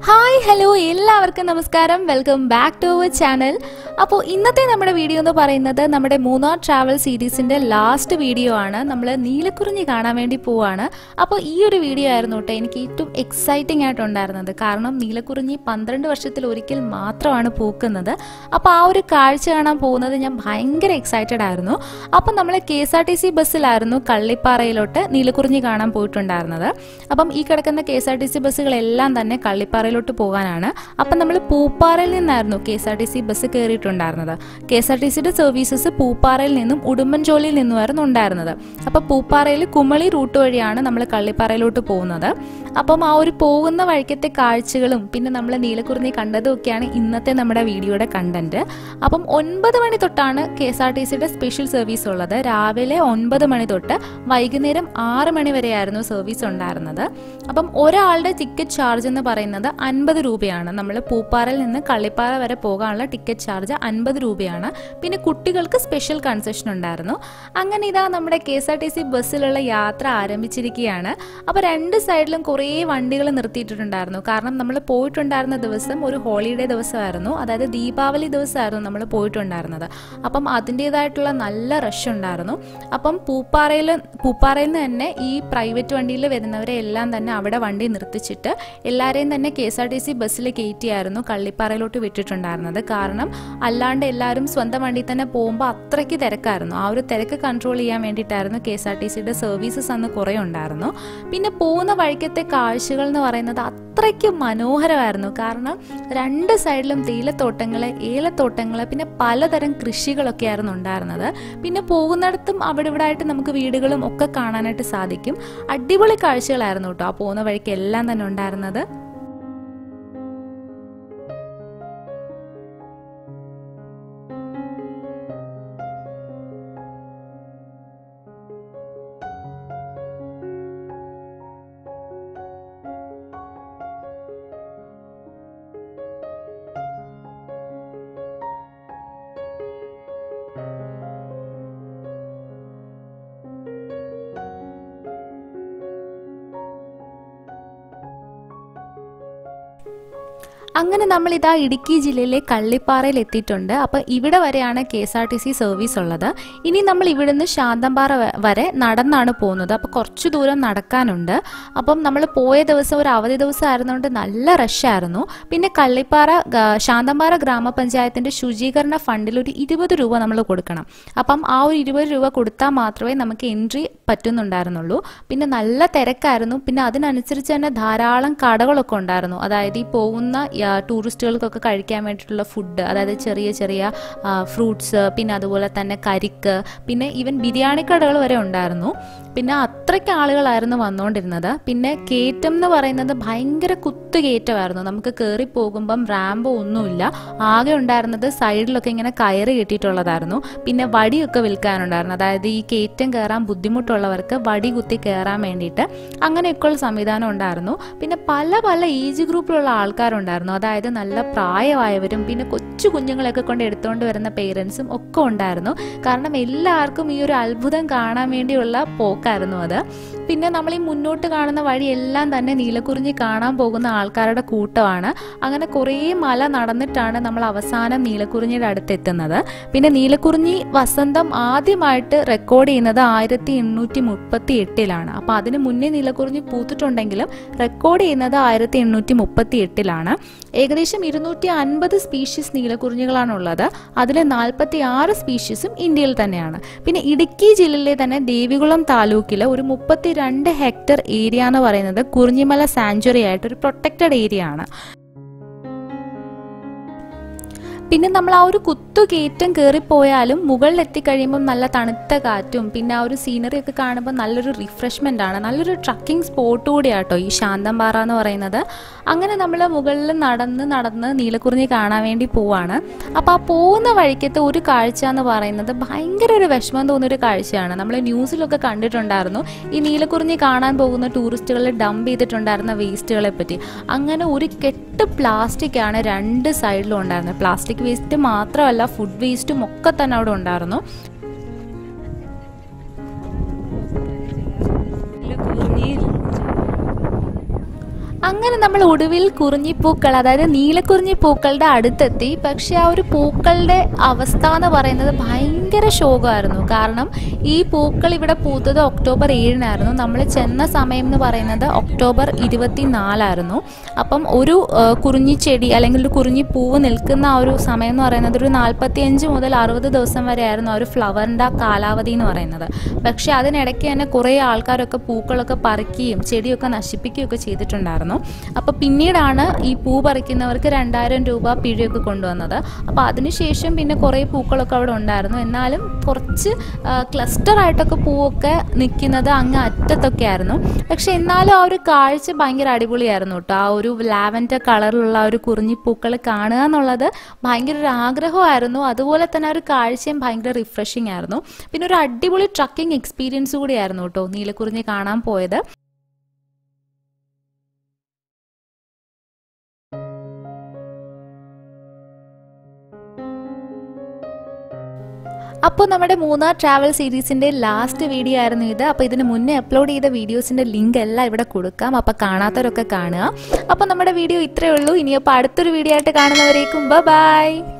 hi hello എല്ലാവർക്കും നമസ്കാരം welcome back to our channel അപ്പോൾ ഇന്നത്തെ നമ്മുടെ വീഡിയോ എന്ന് പറയുന്നത് നമ്മുടെ മൂന്നാർ ട്രാവൽ സീരീസിന്റെ ലാസ്റ്റ് വീഡിയോ ആണ് നമ്മൾ നീലക്കുറിഞ്ഞി കാണാൻ വേണ്ടി പോവാണ് അപ്പോൾ ഈ ഒരു വീഡിയോ ആയിരുന്നു കേട്ടോ എനിക്ക് ഏറ്റവും എക്സൈറ്റിംഗ് ആയിട്ടുണ്ടായിരുന്നത് കാരണം നീലക്കുറിഞ്ഞി പന്ത്രണ്ട് വർഷത്തിൽ ഒരിക്കൽ മാത്രമാണ് പൂക്കുന്നത് അപ്പോൾ ആ ഒരു കാഴ്ച കാണാൻ പോകുന്നത് ഞാൻ ഭയങ്കര എക്സൈറ്റഡ് ആയിരുന്നു അപ്പം നമ്മൾ K S R T C ബസ്സിലായിരുന്നു കള്ളിപ്പാറയിലോട്ട് നീലക്കുറിഞ്ഞി കാണാൻ പോയിട്ടുണ്ടായിരുന്നത് അപ്പം ഈ കിടക്കുന്ന K S R T C ബസ്സുകളെല്ലാം തന്നെ കള്ളിപ്പാറയിലോട്ട് പോകാനാണ് അപ്പം നമ്മൾ പൂപ്പാറയിൽ നിന്നായിരുന്നു K S R T C bus കയറിയിട്ടുണ്ടായിരുന്നത് കെ എസ് ആർ ടി സിയുടെ സർവീസസ് പൂപ്പാറയിൽ നിന്നും ഉടുമ്പൻചോലിയിൽ നിന്നുമായിരുന്നു ഉണ്ടായിരുന്നത് അപ്പം പൂപ്പാറയിൽ കുമളി റൂട്ട് വഴിയാണ് നമ്മൾ കള്ളിപ്പാറയിലോട്ട് പോകുന്നത് അപ്പം ആ ഒരു പോകുന്ന വഴിക്കത്തെ കാഴ്ചകളും പിന്നെ നമ്മൾ നീലക്കുറിഞ്ഞി കണ്ടതും ഒക്കെയാണ് ഇന്നത്തെ നമ്മുടെ വീഡിയോയുടെ കണ്ടന്റ് അപ്പം ഒൻപത് മണി തൊട്ടാണ് കെ എസ് ആർ ടി സിയുടെ സ്പെഷ്യൽ സർവീസ് ഉള്ളത് രാവിലെ ഒൻപത് മണി തൊട്ട് വൈകുന്നേരം ആറ് മണി വരെയായിരുന്നു സർവീസ് ഉണ്ടായിരുന്നത് അപ്പം ഒരാളുടെ ടിക്കറ്റ് ചാർജ് എന്ന് പറയുന്നത് അൻപത് രൂപയാണ് നമ്മൾ പൂപ്പാറയിൽ നിന്ന് കള്ളിപ്പാറ വരെ പോകാനുള്ള ടിക്കറ്റ് ചാർജ് അൻപത് രൂപയാണ് പിന്നെ കുട്ടികൾക്ക് സ്പെഷ്യൽ കൺസെഷൻ ഉണ്ടായിരുന്നു അങ്ങനെ ഇതാ നമ്മുടെ K S R T C ബസ്സിലുള്ള യാത്ര ആരംഭിച്ചിരിക്കുകയാണ് അപ്പോൾ രണ്ട് സൈഡിലും കുറേ വണ്ടികൾ നിർത്തിയിട്ടുണ്ടായിരുന്നു കാരണം നമ്മൾ പോയിട്ടുണ്ടായിരുന്ന ദിവസം ഒരു ഹോളിഡേ ദിവസമായിരുന്നു അതായത് ദീപാവലി ദിവസമായിരുന്നു നമ്മൾ പോയിട്ടുണ്ടായിരുന്നത് അപ്പം അതിൻ്റെതായിട്ടുള്ള നല്ല റഷ് ഉണ്ടായിരുന്നു അപ്പം പൂപ്പാറയിൽ പൂപ്പാറയിൽ നിന്ന് തന്നെ ഈ പ്രൈവറ്റ് വണ്ടിയിൽ വരുന്നവരെ എല്ലാം തന്നെ അവിടെ വണ്ടി നിർത്തിച്ചിട്ട് എല്ലാവരെയും തന്നെ K S R T C ബസ്സിൽ കയറ്റിയായിരുന്നു കള്ളിപ്പാറയിലോട്ട് വിട്ടിട്ടുണ്ടായിരുന്നത് കാരണം അല്ലാണ്ട് എല്ലാവരും സ്വന്തം വണ്ടി തന്നെ പോകുമ്പോൾ അത്രയ്ക്ക് തിരക്കായിരുന്നു ആ ഒരു തിരക്ക് കൺട്രോൾ ചെയ്യാൻ വേണ്ടിയിട്ടായിരുന്നു കെ എസ് ആർ ടി സിയുടെ സർവീസസ് അന്ന് കുറേ ഉണ്ടായിരുന്നു പിന്നെ പോകുന്ന വഴിക്കത്തെ കാഴ്ചകൾ എന്ന് പറയുന്നത് അത്രയ്ക്ക് മനോഹരമായിരുന്നു കാരണം രണ്ട് സൈഡിലും തേയിലത്തോട്ടങ്ങൾ ഏലത്തോട്ടങ്ങൾ പിന്നെ പലതരം കൃഷികളൊക്കെ ആയിരുന്നു ഉണ്ടായിരുന്നത് പിന്നെ പോകുന്നിടത്തും അവിടെ ഇവിടെ ആയിട്ട് നമുക്ക് വീടുകളും ഒക്കെ കാണാനായിട്ട് സാധിക്കും അടിപൊളി കാഴ്ചകളായിരുന്നു കേട്ടോ ആ പോകുന്ന വഴിക്ക് എല്ലാം തന്നെ ഉണ്ടായിരുന്നത് അങ്ങനെ നമ്മൾ ഇതാ ഇടുക്കി ജില്ലയിലെ കള്ളിപ്പാറയിൽ എത്തിയിട്ടുണ്ട് അപ്പോൾ ഇവിടെ വരെയാണ് K S R T C service ഉള്ളത് ഇനി നമ്മൾ ഇവിടുന്ന് ശാന്തമ്പാറ വ- വരെ നടന്നാണ് പോകുന്നത് അപ്പോൾ കുറച്ച് ദൂരം നടക്കാനുണ്ട് അപ്പം നമ്മൾ പോയ ദിവസം ഒരു അവധി ദിവസം ആയിരുന്നുകൊണ്ട് നല്ല റഷായിരുന്നു പിന്നെ കള്ളിപ്പാറ ഗ- ശാന്തമ്പാറ ഗ്രാമപഞ്ചായത്തിന്റെ ശുചീകരണ ഫണ്ടിൽ ഒരു ഇരുപത് രൂപ നമ്മൾ കൊടുക്കണം അപ്പം ആ ഒരു ഇരുപത് രൂപ കൊടുത്താൽ മാത്രമേ നമുക്ക് എൻട്രി പറ്റുന്നുണ്ടായിരുന്നുള്ളൂ പിന്നെ നല്ല തിരക്കായിരുന്നു പിന്നെ അതിനനുസരിച്ച് തന്നെ ധാരാളം കടകളൊക്കെ ഉണ്ടായിരുന്നു അതായത് ഈ പോകുന്ന ആ, ടൂറിസ്റ്റുകൾക്കൊക്കെ കഴിക്കാൻ വേണ്ടിയിട്ടുള്ള ഫുഡ് അതായത് ചെറിയ ചെറിയ ഫ്രൂട്ട്സ് പിന്നെ അതുപോലെ തന്നെ കരിക്ക് പിന്നെ ഈവൻ ബിരിയാണി കടകൾ വരെ ഉണ്ടായിരുന്നു പിന്നെ അത്രയ്ക്ക് ആളുകളായിരുന്നു വന്നുകൊണ്ടിരുന്നത് പിന്നെ കയറ്റം എന്ന് പറയുന്നത് ഭയങ്കര കുത്തുകയറ്റമായിരുന്നു നമുക്ക് കയറി പോകുമ്പം റാമ്പോ ഒന്നുമില്ല ആകെ ഉണ്ടായിരുന്നത് സൈഡിലൊക്കെ ഇങ്ങനെ കയറ് കെട്ടിയിട്ടുള്ളതായിരുന്നു പിന്നെ വടിയൊക്കെ വിൽക്കാനുണ്ടായിരുന്നു അതായത് ഈ കയറ്റം കയറാൻ ബുദ്ധിമുട്ടുള്ളവർക്ക് വടി കുത്തി കയറാൻ വേണ്ടിയിട്ട് അങ്ങനെയൊക്കെയുള്ള സംവിധാനം ഉണ്ടായിരുന്നു പിന്നെ പല പല ഏജ് ഗ്രൂപ്പിലുള്ള ആൾക്കാരുണ്ടായിരുന്നു അതായത് നല്ല പ്രായമായവരും പിന്നെ കൊച്ചു കുഞ്ഞുങ്ങളെയൊക്കെ കൊണ്ട് എടുത്തുകൊണ്ട് വരുന്ന പേരൻസും ഒക്കെ ഉണ്ടായിരുന്നു കാരണം എല്ലാവർക്കും ഈ ഒരു അത്ഭുതം കാണാൻ വേണ്ടിയുള്ള പോക്കായിരുന്നു അത് പിന്നെ നമ്മൾ ഈ മുന്നോട്ട് കാണുന്ന വഴി എല്ലാം തന്നെ നീലക്കുറിഞ്ഞി കാണാൻ പോകുന്ന ആൾക്കാരുടെ കൂട്ടമാണ് അങ്ങനെ കുറേ മല നടന്നിട്ടാണ് നമ്മൾ അവസാനം നീലക്കുറിഞ്ഞിയുടെ അടുത്ത് എത്തുന്നത് പിന്നെ നീലക്കുറിഞ്ഞി വസന്തം ആദ്യമായിട്ട് റെക്കോർഡ് ചെയ്യുന്നത് ആയിരത്തി എണ്ണൂറ്റി മുപ്പത്തി എട്ടിലാണ് അപ്പോൾ അതിന് മുന്നേ നീലക്കുറിഞ്ഞി പൂത്തിട്ടുണ്ടെങ്കിലും റെക്കോർഡ് ചെയ്യുന്നത് ആയിരത്തി എണ്ണൂറ്റി മുപ്പത്തി എട്ടിലാണ് ഏകദേശം ഇരുന്നൂറ്റി അൻപത് സ്പീഷീസ് നീലക്കുറിഞ്ഞികളാണുള്ളത് അതിൽ നാൽപ്പത്തി ആറ് സ്പീഷീസും ഇന്ത്യയിൽ തന്നെയാണ് പിന്നെ ഇടുക്കി ജില്ലയിലെ തന്നെ ദേവികുളം താലൂക്കിലെ ഒരു മുപ്പത്തിരണ്ട് ഹെക്ടർ ഏരിയ എന്ന് പറയുന്നത് കുറിഞ്ഞിമല സാഞ്ചുറി ആയിട്ട് ഒരു പ്രൊട്ടക്റ്റഡ് ഏരിയ ആണ് പിന്നെ നമ്മൾ ആ ഒരു കുത്തുകയറ്റം കയറിപ്പോയാലും മുകളിൽ എത്തിക്കഴിയുമ്പോൾ നല്ല തണുത്ത കാറ്റും പിന്നെ ആ ഒരു സീനറി ഒക്കെ കാണുമ്പോൾ നല്ലൊരു റിഫ്രഷ്മെൻ്റ് ആണ് നല്ലൊരു ട്രക്കിംഗ് സ്പോട്ട് കൂടിയാട്ടോ ഈ ശാന്തമ്പാറ എന്ന് പറയുന്നത് അങ്ങനെ നമ്മൾ മുകളിൽ നടന്ന് നടന്ന് നീലക്കുറിഞ്ഞി കാണാൻ വേണ്ടി പോവാണ് അപ്പോൾ ആ പോകുന്ന വഴിക്കത്തെ ഒരു കാഴ്ച എന്ന് പറയുന്നത് ഭയങ്കര ഒരു വിഷമം തോന്നിയൊരു കാഴ്ചയാണ് നമ്മൾ ന്യൂസിലൊക്കെ കണ്ടിട്ടുണ്ടായിരുന്നു ഈ നീലക്കുറിഞ്ഞി കാണാൻ പോകുന്ന ടൂറിസ്റ്റുകൾ ഡംപ് ചെയ്തിട്ടുണ്ടായിരുന്ന വേസ്റ്റുകളെ പറ്റി അങ്ങനെ ഒരു കെട്ട് പ്ലാസ്റ്റിക് ആണ് രണ്ട് സൈഡിലും ഉണ്ടായിരുന്നത് പ്ലാസ്റ്റിക് വേസ്റ്റ് മാത്രമല്ല ഫുഡ് വേസ്റ്റും ഒക്കെ തന്നെ അവിടെ ഉണ്ടായിരുന്നു അങ്ങനെ നമ്മൾ ഒടുവിൽ കുറിഞ്ഞിപ്പൂക്കൾ അതായത് നീലക്കുറിഞ്ഞിപ്പൂക്കളുടെ അടുത്തെത്തി പക്ഷെ ആ ഒരു പൂക്കളുടെ അവസ്ഥ എന്ന് പറയുന്നത് ഭയങ്കര ശോകമായിരുന്നു കാരണം ഈ പൂക്കൾ ഇവിടെ പൂത്തത് ഒക്ടോബർ ഏഴിനായിരുന്നു നമ്മൾ ചെന്ന സമയം എന്ന് പറയുന്നത് ഒക്ടോബർ ഇരുപത്തിനാലായിരുന്നു അപ്പം ഒരു ആ, കുറിഞ്ഞിച്ചെടി അല്ലെങ്കിൽ ഒരു കുറിഞ്ഞിപ്പൂവ് നിൽക്കുന്ന ആ ഒരു സമയം എന്ന് പറയുന്നത് ഒരു നാൽപ്പത്തിയഞ്ച് മുതൽ അറുപത് ദിവസം വരെ ആയിരുന്നു ആ ഒരു ഫ്ലവറിൻ്റെ ആ കാലാവധി എന്ന് പറയുന്നത് പക്ഷേ അതിനിടയ്ക്ക് തന്നെ കുറേ ആൾക്കാരൊക്കെ പൂക്കളൊക്കെ പറിക്കുകയും ചെടിയൊക്കെ നശിപ്പിക്കുകയൊക്കെ ചെയ്തിട്ടുണ്ടായിരുന്നു അപ്പോൾ പിന്നീടാണ് ഈ പൂ പറിക്കുന്നവർക്ക് രണ്ടായിരം രൂപ പിഴയൊക്കെ കൊണ്ടുവന്നത് അപ്പോൾ അതിനുശേഷം പിന്നെ കുറേ പൂക്കളൊക്കെ അവിടെ ഉണ്ടായിരുന്നു എന്നാലും കുറച്ച് ക്ലസ്റ്റർ ആയിട്ടൊക്കെ പൂവൊക്കെ നിൽക്കുന്നത് അങ്ങ് അറ്റത്തൊക്കെ ആയിരുന്നു പക്ഷെ എന്നാലും ആ ഒരു കാഴ്ച ഭയങ്കര അടിപൊളിയായിരുന്നു കേട്ടോ ആ ഒരു ലാവൻഡർ കളറിലുള്ള ആ ഒരു കുറിഞ്ഞിപ്പൂക്കൾ കാണുക എന്നുള്ളത് ഭയങ്കര ഒരു ആഗ്രഹമായിരുന്നു അതുപോലെ തന്നെ ആ ഒരു കാഴ്ചയും ഭയങ്കര റിഫ്രഷിംഗ് ആയിരുന്നു പിന്നെ ഒരു അടിപൊളി ട്രക്കിംഗ് എക്സ്പീരിയൻസ് കൂടിയായിരുന്നു കേട്ടോ നീലക്കുറിഞ്ഞി കാണാൻ പോയത് അപ്പോൾ നമ്മുടെ മൂന്നാർ ട്രാവൽ സീരീസിൻ്റെ ലാസ്റ്റ് വീഡിയോ ആയിരുന്നു ഇത് അപ്പോൾ ഇതിന് മുന്നേ അപ്ലോഡ് ചെയ്ത വീഡിയോസിൻ്റെ ലിങ്ക് എല്ലാം ഇവിടെ കൊടുക്കാം അപ്പോൾ കാണാത്തവരൊക്കെ കാണുക അപ്പോൾ നമ്മുടെ വീഡിയോ ഇത്രയേ ഉള്ളൂ ഇനിയപ്പോൾ അടുത്തൊരു വീഡിയോ ആയിട്ട് കാണുന്നവരേക്കും ബൈ